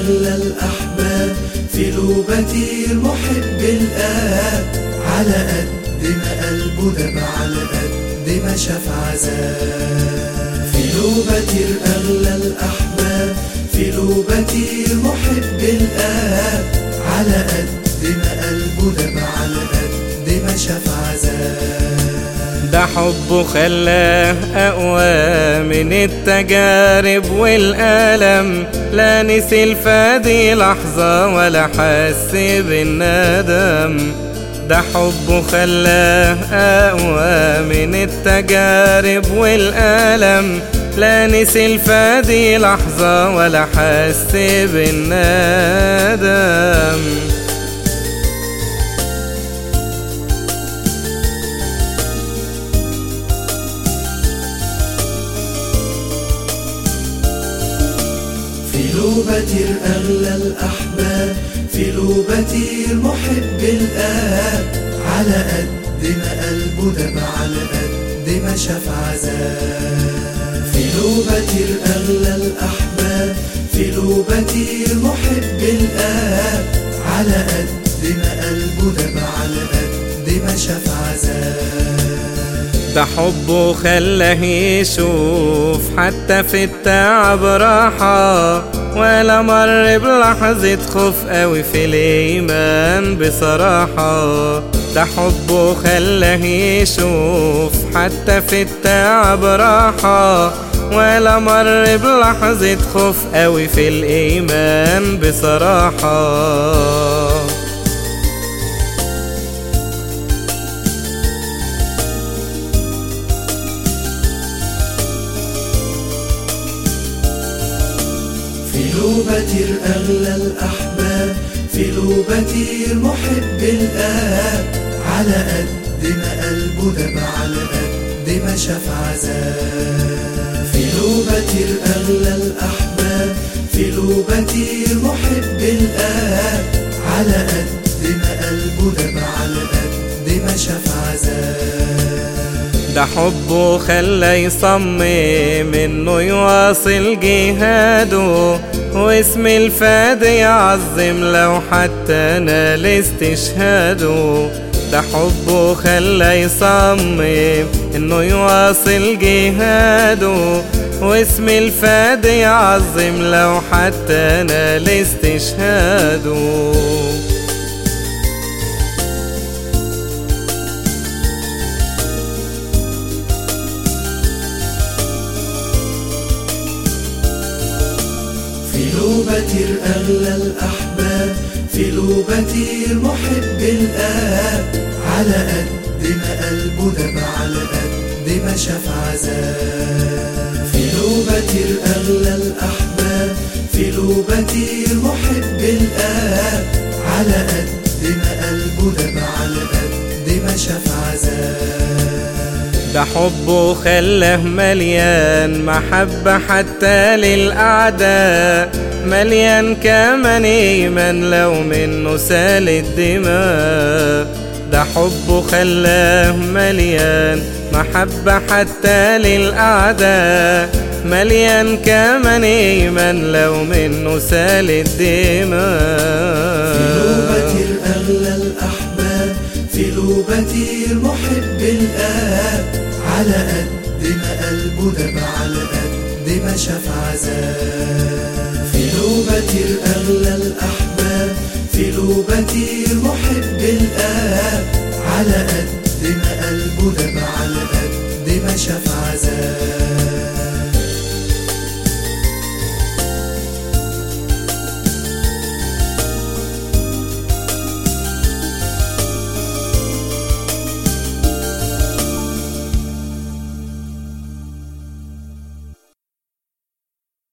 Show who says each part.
Speaker 1: أغلى الأحباب في لوبتي المحب الآب على قد ما قلبه دب على قد ما شاف عذاب في لوبتي أغلى الأحباب في لوبتي المحب الآب على قد ما قلبه دب على قد ما شاف عذاب
Speaker 2: ده حبه خلاه أقوى من التجارب والألم لا نسي الفادي لحظة ولا حس بالندم ده حبه خلاه أقوى من التجارب والألم لا نسي الفادي لحظة ولا حس بالندم
Speaker 1: في لوبتي أغلى الأحباب في لوبتي المحب الآب على قد ما قلبه دب على قد ما شاف عذاب في لوبتي أغلى الأحباب في لوبتي المحب الآب على قد ما قلبه دب على قد ما شاف عذاب
Speaker 2: ده حبه خلاه يشوف حتى في التعب راحة ولا مر بلحظة خوف قوي في الإيمان بصراحة ده حبه خلاه يشوف حتى في التعب راحة ولا مر بلحظة خوف قوي في الإيمان بصراحة
Speaker 1: في لوبتي أغلى الأحباب في لوبتي المحب الآب على قد ما قلبه دب على قد ما شاف عذاب في لوبتي أغلى الأحباب في لوبتي المحب الآب على قد ما قلبه دب على قد ما شاف عذاب
Speaker 2: ده حبه خلى يصمم انه يواصل جهاده واسم الفادي يعظم لو حتى نال استشهاده ده حبه خلى يصمم انه يواصل جهاده واسم الفادي يعظم لو حتى نال استشهاده
Speaker 1: في لوبتي أغلى الأحباب في لوبتي المحب الآب على قد ما قلبه دب على قد ما شاف عذاب في لوبتي أغلى الأحباب في لوبتي المحب الآب على قد ما قلبه دب على قد ما شاف عذاب
Speaker 2: ده حبه خلاه مليان محبة حتى للأعداء مليان كمان إيمان لو منه سال الدماء ده حبه خلاه مليان محبة حتى للأعداء مليان كمان إيمان لو منه سال الدماء
Speaker 1: في لوبتي الأغلى الأحباب في لوبتي المحب الآب على قد ما قلبه دب على قد ما شاف عذاب